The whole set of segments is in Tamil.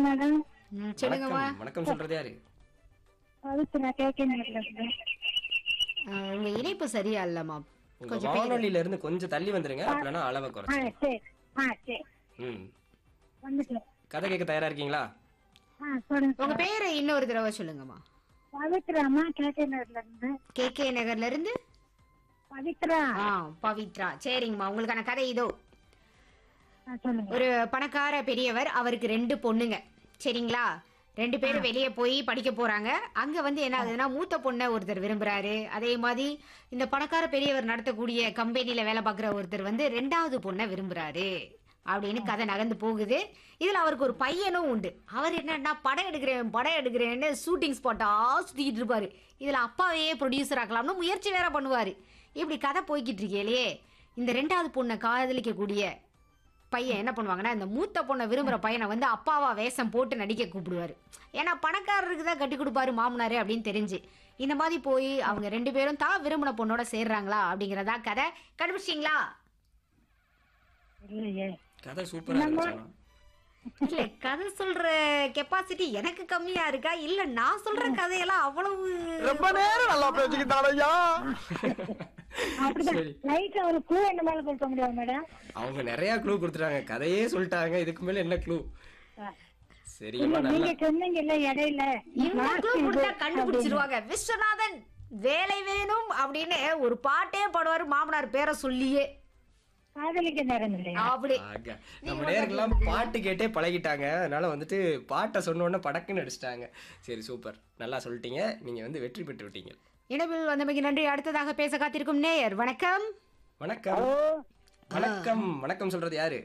மேடம் ம், சொல்லுங்கம்மா வணக்கம் வணக்கம் சொல்றது யாரு அதுக்கு நான் கேட்க ஆ, உங்க இணைப்பு சரியா இல்லம்மா உங்க கொஞ்சம் பேரு- வானொலியில இருந்து கொஞ்சம் தள்ளி வந்துருங்க அப்படின்னா அளவை ஆ குறைச்சு சரி ஆ சரி ம் வந்துட்டேன் கதை கேட்க தயாரா இருக்கீங்களா ஆ சொல்லுங்க உங்க பேரை இன்னொரு தடவை சொல்லுங்கம்மா பவித்ராமா கேகேநகர்ல இருந்து கே கே நகர்ல இருந்து பவித்ரா ஆ பவித்ரா சரிங்கம்மா உங்களுக்கான கதை இதோ ஆ சொல்லுங்க ஒரு பணக்கார பெரியவர் அவருக்கு ரெண்டு பொண்ணுங்க சரிங்களா ரெண்டு பேரும் வெளியே போய் படிக்க போறாங்க அங்க வந்து என்ன ஆகுதுன்னா மூத்த பொண்ணை ஒருத்தர் விரும்புறாரு அதே மாதிரி இந்த பணக்கார பெரியவர் நடத்தக்கூடிய கம்பெனில வேலை பார்க்குற ஒருத்தர் வந்து ரெண்டாவது பொண்ணை விரும்புறாரு அப்படின்னு கதை நகர்ந்து போகுது இதுல அவருக்கு ஒரு பையனும் உண்டு அவர் என்னன்னா படம் எடுக்கிறேன் படம் எடுக்கிறேன்னு ஷூட்டிங் ஸ்பாட்டா சுத்திக்கிட்டு இருப்பாரு இதுல அப்பாவையே ப்ரொடியூசர் ஆக்கலாம்னு முயற்சி வேற பண்ணுவாரு இப்படி கதை போய்கிட்டு இருக்கேலையே இந்த ரெண்டாவது பொண்ணை காதலிக்கக்கூடிய பையன் என்ன பண்ணுவாங்கன்னா இந்த மூத்த பொண்ணை விரும்புற பையனை வந்து அப்பாவா வேஷம் போட்டு நடிக்க கூப்பிடுவாரு ஏன்னா பணக்காரருக்கு தான் கட்டி கொடுப்பாரு மாமனாரு அப்படின்னு தெரிஞ்சு இந்த மாதிரி போய் அவங்க ரெண்டு பேரும் தான் விரும்பின பொண்ணோட சேர்றாங்களா அப்படிங்கறதா கதை கண்டுபிடிச்சிங்களா இல்லையே கதை சூப்பரா இருந்துச்சு இல்ல கதை சொல்ற கெப்பாசிட்டி எனக்கு கம்மியா இருக்கா இல்ல நான் சொல்ற கதையெல்லாம் அவ்வளவு ரொம்ப நேரம் நல்லா பேசிக்கிட்டான் ஐயா அப்படிதான் சரி. லைட்ல ஒரு பூ என்ன மேல கொடுக்க முடியாது மேடம் அவங்க நிறைய க்ளூ கொடுத்துட்டாங்க கதையே சொல்லிட்டாங்க இதுக்கு மேல என்ன க்ளூ இல்ல சரிங்கம்மா நல்லா நீங்க சொன்னீங்க இல்ல இடையில இந்த clue கொடுத்தா கண்டுபிடிச்சிருவாங்க விஸ்வநாதன் வேலை வேணும் அப்படின்னு ஒரு பாட்டே பாடுவாரு மாமனார் பேரை சொல்லியே காதலிக்க நேரம் இல்லையா ஆக, அப்படி நம்ம நேர்கள்லாம் பாட்டு கேட்டே பழகிட்டாங்க அதனால வந்துட்டு பாட்டை சொன்ன உடனே படக்குன்னு அடிச்சிட்டாங்க சரி சூப்பர் நல்லா சொல்லிட்டீங்க நீங்க வந்து வெற்றி பெற்று விட்டீங்க இணைப்பில் வந்தமைக்கு நன்றி அடுத்ததாக பேச காத்திருக்கும் நேயர் வணக்கம் வணக்கம் வணக்கம் வணக்கம் சொல்றது யாரு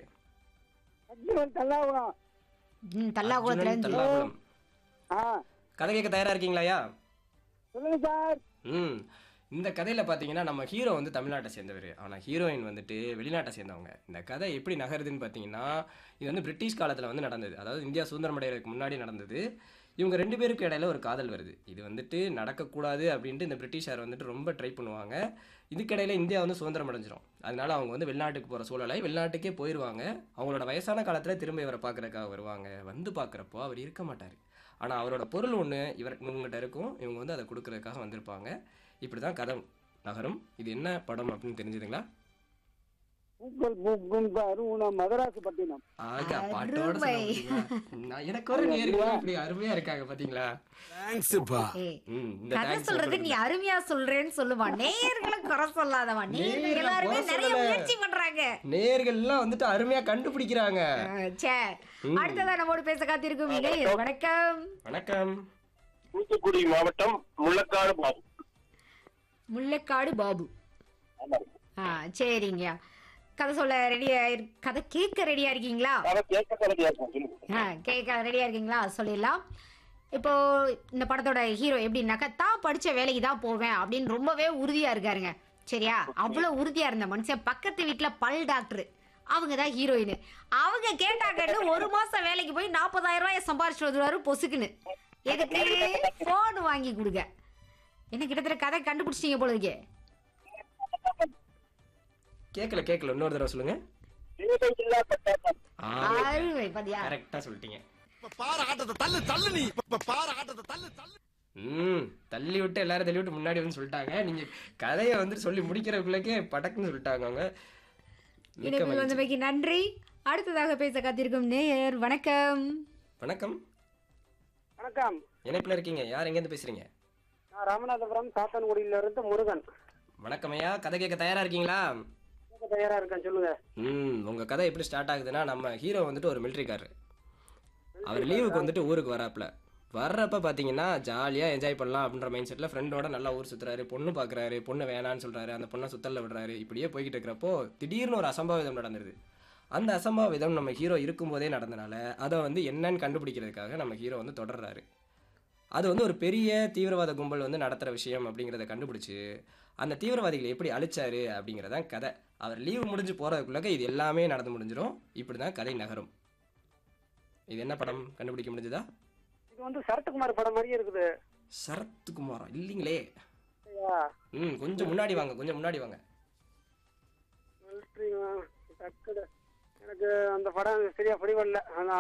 தல்லாகுளம் ம், தல்லாகுளத்துல அர்ஜுனன் இருந்து தல்லாகுளம் ஆ கதை கேட்க தயாரா இருக்கீங்களாயா சொல்லுங்க சார் ம் இந்த கதையில பாத்தீங்கன்னா நம்ம ஹீரோ வந்து தமிழ்நாட்டை சேர்ந்தவர் ஆனா ஹீரோயின் வந்துட்டு வெளிநாட்டை சேர்ந்தவங்க இந்த கதை எப்படி நகருதுன்னு பாத்தீங்கன்னா இது வந்து பிரிட்டிஷ் காலத்துல வந்து நடந்தது அதாவது இந்தியா சுதந்திரம் அடைகிறதுக்கு முன்னாடி நடந்தது இவங்க ரெண்டு பேருக்கு இடையில ஒரு காதல் வருது இது வந்துட்டு நடக்கக்கூடாது அப்படின்ட்டு இந்த பிரிட்டிஷார் வந்துட்டு ரொம்ப ட்ரை பண்ணுவாங்க இதுக்கிடையில இந்தியா வந்து சுதந்திரம் அடைஞ்சிரும் அதனால அவங்க வந்து வெளிநாட்டுக்கு போகிற சூழலை வெளிநாட்டுக்கே போயிடுவாங்க அவங்களோட வயசான காலத்தில் திரும்ப இவரை பார்க்குறதுக்காக வருவாங்க வந்து பார்க்குறப்போ அவர் இருக்க மாட்டார் ஆனால் அவரோட பொருள் ஒன்று இவர் இவங்ககிட்ட இருக்கும் இவங்க வந்து அதை கொடுக்கறதுக்காக வந்திருப்பாங்க இப்படி தான் கதை நகரும் இது என்ன படம் அப்படின்னு தெரிஞ்சுதுங்களா உங்கள் பூக்கும் அருணா மதராசு பட்டினம் ஆகா பாட்டோட அருமை. சொல்ல முடியுமா? நான் எனக்கு ஒரு நேர்கள் இப்படி அருமையா இருக்காங்க பாத்தீங்களா ஏய், ம், இந்த கதை thanks சொல்றது சொல்றது நீ அருமையா சொல்றேன்னு சொல்லுவா நேயர்களை குறை சொல்லாதவா நேயர்கள் நேயர்களை எல்லாருமே குறை நிறைய சொல்லல. முயற்சி பண்றாங்க நேர்கள்லாம் வந்துட்டு அருமையா கண்டுபிடிக்கிறாங்க அஹ், சே அடுத்ததா நம்மோடு பேச காத்திருக்கும் நேயர் வணக்கம் வணக்கம் தூத்துக்குடி மாவட்டம் முள்ளக்காடு பாபு முல்லைக்காடு பாபு ஆ சரிங்க கதை சொல்ல ரெடியா கதை கேட்க ரெடியா இருக்கீங்களா அதை கேட்க கலதியா இருக்கும் ஆ கேட்க ரெடியா இருக்கீங்களா சொல்லிடலாம் இப்போ இந்த படத்தோட ஹீரோ எப்படின்னாக்கா தான் படிச்ச வேலைக்கு தான் போவேன் அப்படின்னு ரொம்பவே உறுதியா இருக்காருங்க சரியா அவ்வளவு உறுதியா இருந்த மனுஷன் பக்கத்து வீட்டுல பல் டாக்டர் அவங்க தான் ஹீரோயின் அவங்க கேட்டாங்கன்னு ஒரு மாசம் வேலைக்கு போய் நாற்பதாயிரம் ரூபாய் சம்பாரிச்சு வருவாரு பொசுக்குன்னு எதுக்கு போன் வாங்கி கொடுங்க என்ன கிட்டத்தட்ட கதை கண்டுபிடிச்சிட்டீங்க போல இருக்கே கேட்கல கேட்கல இன்னொரு தடவை சொல்லுங்க அருமை பாத்தியா கரெக்டா சொல்லிட்டீங்க பார ஆட்டத்தை தள்ளு தள்ளு நீ பார ஆட்டத்தை தள்ளு தள்ளு ம் தள்ளி விட்டு எல்லாரும் தள்ளி விட்டு முன்னாடி வந்து சொல்லிட்டாங்க நீங்க கதையை வந்துட்டு சொல்லி முடிக்கிறதுக்குள்ளக்கே படக்குன்னு சொல்லிட்டாங்க அவங்க மிக்க இணைப்பில் மகிழ்ச்சி. வந்தமைக்கு நன்றி அடுத்ததாக பேச காத்திருக்கும் நேயர் வணக்கம் வணக்கம் வணக்கம் இணைப்புல இருக்கீங்க யார் எங்கேருந்து பேசுறீங்க நான் ராமநாதபுரம் சாத்தான்குடியில இருந்து முருகன் வணக்கம் ஐயா கதை கேட்க தயாரா இருக்கீங்களா கேட்க தயாரா இருக்கேன் சொல்லுங்க ம் உங்க கதை எப்படி ஸ்டார்ட் ஆகுதுன்னா நம்ம ஹீரோ வந்துட்டு ஒரு மிலிட்ரிக்காரர் அவர் லீவுக்கு வந்துட்டு ஊருக்கு வராப்புல வர்றப்ப பார்த்தீங்கன்னா ஜாலியாக என்ஜாய் பண்ணலாம் அப்படின்ற மைண்ட் செட்டில் ஃப்ரெண்டோட நல்லா ஊர் சுற்றுறாரு பொண்ணு பார்க்குறாரு பொண்ணு வேணான்னு சொல்கிறாரு அந்த பொண்ணை சுத்தல்ல விடுறாரு இப்படியே போய்கிட்டு இருக்கிறப்போ திடீர்னு ஒரு அசம்பாவிதம் நடந்துருது அந்த அசம்பாவிதம் நம்ம ஹீரோ இருக்கும்போதே நடந்தனால அதை வந்து என்னன்னு கண்டுபிடிக்கிறதுக்காக நம்ம ஹீரோ வந்து தொடர்றாரு அது வந்து ஒரு பெரிய தீவிரவாத கும்பல் வந்து நடத்துகிற விஷயம் அப்படிங்கிறத கண்டுபிடிச்சு அந்த தீவிரவாதிகளை எப்படி அழிச்சாரு அப்படிங்கிறதான் கதை அவர் லீவு முடிஞ்சு போகிறதுக்குள்ளக்க இது எல்லாமே நடந்து முடிஞ்சிடும் இப்படி தான் கதை நகரும் இது என்ன படம் கண்டுபிடிக்க முடிஞ்சதா இது வந்து சரத்குமார் படம் மாதிரியே இருக்குது சரத்குமாரா இல்லைங்களே சரியா? ம் கொஞ்சம் முன்னாடி வாங்க கொஞ்சம் முன்னாடி வாங்க மிலிட்ரி, ஆ, டக்குனு. எனக்கு அந்த படம் சரியா பிடிவல்ல